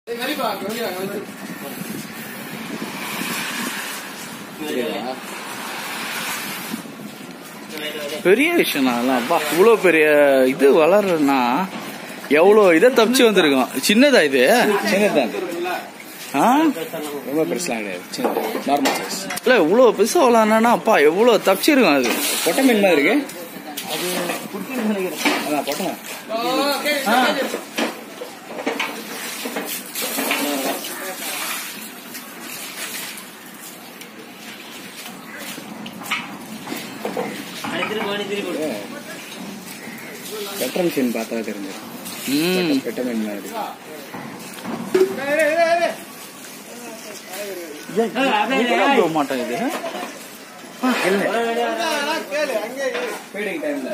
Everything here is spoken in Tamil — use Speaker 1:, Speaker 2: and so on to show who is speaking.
Speaker 1: பெரிய விஷயம் அதெல்லாம் அப்பா இவ்வளோ பெரிய இது வளருன்னா எவ்வளோ இதை தப்பிச்சு வந்திருக்கோம் சின்னதா இது
Speaker 2: சின்னதுதான்
Speaker 1: ஆ
Speaker 2: ரொம்ப பெருசுலாம் கிடையாது சின்னது நார்மல் சைஸ்
Speaker 1: இல்ல இவ்வளோ பெருசா வளரணும்னா அப்பா எவ்வளோ தப்பிச்சிருக்கும் அது
Speaker 2: பொட்டை மீன் மாதிரி இருக்கு அதான் பொட்டை பெட்ரன் சீன் பார்த்தா தெரிஞ்சது
Speaker 1: ம்
Speaker 2: பெட்டை மீன் மாதிரி
Speaker 1: இதெல்லாம் போக மாட்டேங்குது
Speaker 2: ஃபீடிங் டைம்ல